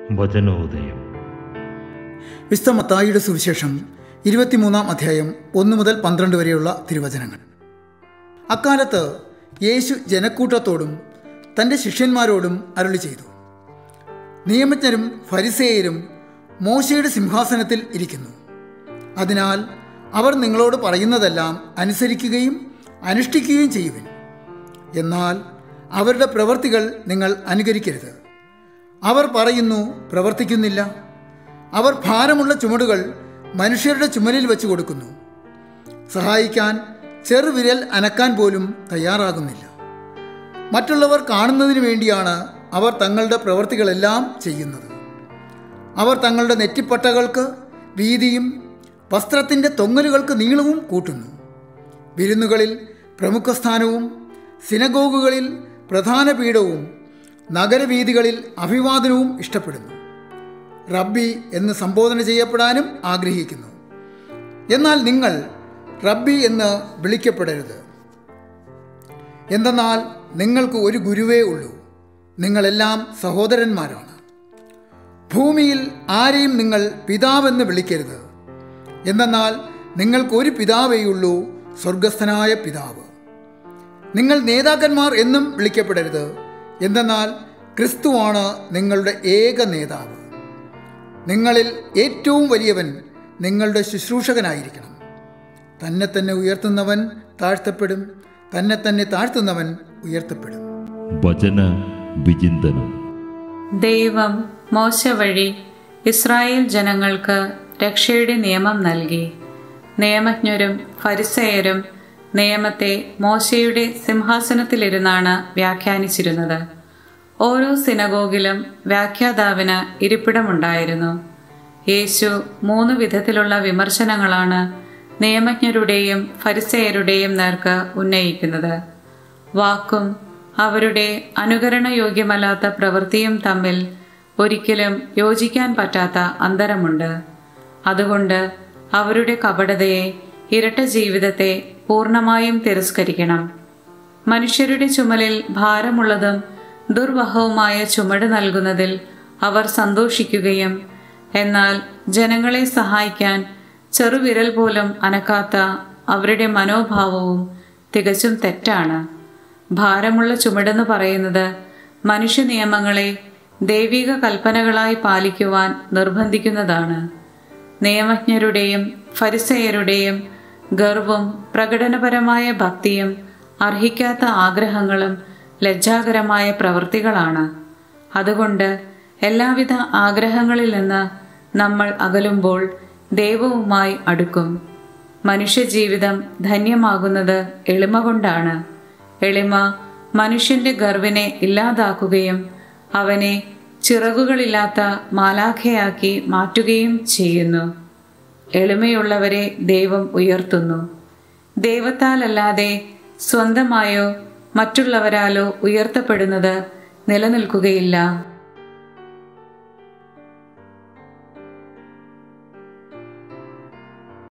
വചനോദയം വിശുദ്ധ മത്തായിയുടെ സുവിശേഷം ഇരുപത്തിമൂന്നാം അധ്യായം ഒന്ന് മുതൽ പന്ത്രണ്ട് വരെയുള്ള തിരുവചനങ്ങൾ അക്കാലത്ത് യേശു ജനക്കൂട്ടത്തോടും തൻ്റെ ശിഷ്യന്മാരോടും അരുളി ചെയ്തു നിയമജ്ഞരും ഫരിസേയരും മോശയുടെ സിംഹാസനത്തിൽ ഇരിക്കുന്നു അതിനാൽ അവർ നിങ്ങളോട് പറയുന്നതെല്ലാം അനുസരിക്കുകയും അനുഷ്ഠിക്കുകയും ചെയ്യുവിൻ എന്നാൽ അവരുടെ പ്രവൃത്തികൾ നിങ്ങൾ അനുകരിക്കരുത് അവർ പറയുന്നു പ്രവർത്തിക്കുന്നില്ല അവർ ഭാരമുള്ള ചുമടുകൾ മനുഷ്യരുടെ ചുമലിൽ വെച്ച് കൊടുക്കുന്നു സഹായിക്കാൻ ചെറുവിരൽ അനക്കാൻ പോലും തയ്യാറാകുന്നില്ല മറ്റുള്ളവർ കാണുന്നതിന് വേണ്ടിയാണ് അവർ തങ്ങളുടെ പ്രവൃത്തികളെല്ലാം ചെയ്യുന്നത് അവർ തങ്ങളുടെ നെറ്റിപ്പട്ടകൾക്ക് വീതിയും വസ്ത്രത്തിൻ്റെ തൊങ്ങലുകൾക്ക് നീളവും കൂട്ടുന്നു വിരുന്നുകളിൽ പ്രമുഖ സ്ഥാനവും സിനഗോഗുകളിൽ പ്രധാന പീഠവും നഗരവീഥികളിൽ അഭിവാദനവും ഇഷ്ടപ്പെടുന്നു റബ്ബി എന്ന് സംബോധന ചെയ്യപ്പെടാനും ആഗ്രഹിക്കുന്നു എന്നാൽ നിങ്ങൾ റബ്ബി എന്ന് വിളിക്കപ്പെടരുത് എന്തെന്നാൽ നിങ്ങൾക്ക് ഒരു ഗുരുവേ ഉള്ളൂ നിങ്ങളെല്ലാം സഹോദരന്മാരാണ് ഭൂമിയിൽ ആരെയും നിങ്ങൾ പിതാവെന്ന് വിളിക്കരുത് എന്തെന്നാൽ നിങ്ങൾക്ക് ഒരു പിതാവേയുള്ളൂ സ്വർഗസ്ഥനായ പിതാവ് നിങ്ങൾ നേതാക്കന്മാർ എന്നും വിളിക്കപ്പെടരുത് എന്തെന്നാൽ ക്രിസ്തുവാണ് നിങ്ങളുടെ ഏക നേതാവ് നിങ്ങളിൽ ഏറ്റവും വലിയവൻ നിങ്ങളുടെ ശുശ്രൂഷകനായിരിക്കണം തന്നെ തന്നെ ഉയർത്തുന്നവൻ താഴ്ത്തപ്പെടും തന്നെ തന്നെ താഴ്ത്തുന്നവൻ ഉയർത്തപ്പെടും വചന വിചിന്തനം ദൈവം മോശ വഴി ഇസ്രായേൽ ജനങ്ങൾക്ക് രക്ഷയുടെ നിയമം നൽകി നിയമജ്ഞരും ഫരിസയരും നിയമത്തെ മോശയുടെ സിംഹാസനത്തിലിരുന്നാണ് വ്യാഖ്യാനിച്ചിരുന്നത് ഓരോ സിനഗോഗിലും വ്യാഖ്യാതാവിന് ഇരിപ്പിടമുണ്ടായിരുന്നു യേശു മൂന്ന് വിധത്തിലുള്ള വിമർശനങ്ങളാണ് നിയമജ്ഞരുടെയും ഫരിസയരുടെയും നേർക്ക് ഉന്നയിക്കുന്നത് വാക്കും അവരുടെ അനുകരണയോഗ്യമല്ലാത്ത പ്രവൃത്തിയും തമ്മിൽ ഒരിക്കലും യോജിക്കാൻ പറ്റാത്ത അന്തരമുണ്ട് അതുകൊണ്ട് അവരുടെ കപടതയെ ഇരട്ട ജീവിതത്തെ പൂർണ്ണമായും തിരസ്കരിക്കണം മനുഷ്യരുടെ ചുമലിൽ ഭാരമുള്ളതും ദുർവഹവുമായ ചുമട് നൽകുന്നതിൽ അവർ സന്തോഷിക്കുകയും എന്നാൽ ജനങ്ങളെ സഹായിക്കാൻ ചെറുവിരൽ പോലും അനക്കാത്ത അവരുടെ മനോഭാവവും തികച്ചും തെറ്റാണ് ഭാരമുള്ള ചുമടെന്ന് പറയുന്നത് മനുഷ്യ നിയമങ്ങളെ ദൈവിക കൽപ്പനകളായി പാലിക്കുവാൻ നിർബന്ധിക്കുന്നതാണ് നിയമജ്ഞരുടെയും ഫരിസയരുടെയും ഗർവും പ്രകടനപരമായ ഭക്തിയും അർഹിക്കാത്ത ആഗ്രഹങ്ങളും ലജ്ജാകരമായ പ്രവൃത്തികളാണ് അതുകൊണ്ട് എല്ലാവിധ ആഗ്രഹങ്ങളിൽ നിന്ന് നമ്മൾ അകലുമ്പോൾ ദൈവവുമായി അടുക്കും മനുഷ്യജീവിതം ധന്യമാകുന്നത് എളിമ കൊണ്ടാണ് എളിമ മനുഷ്യന്റെ ഗർവിനെ ഇല്ലാതാക്കുകയും അവനെ ചിറകുകളില്ലാത്ത മാലാഖയാക്കി മാറ്റുകയും ചെയ്യുന്നു എളിമയുള്ളവരെ ദൈവം ഉയർത്തുന്നു ദൈവത്താലല്ലാതെ സ്വന്തമായോ മറ്റുള്ളവരാലോ ഉയർത്തപ്പെടുന്നത് നിലനിൽക്കുകയില്ല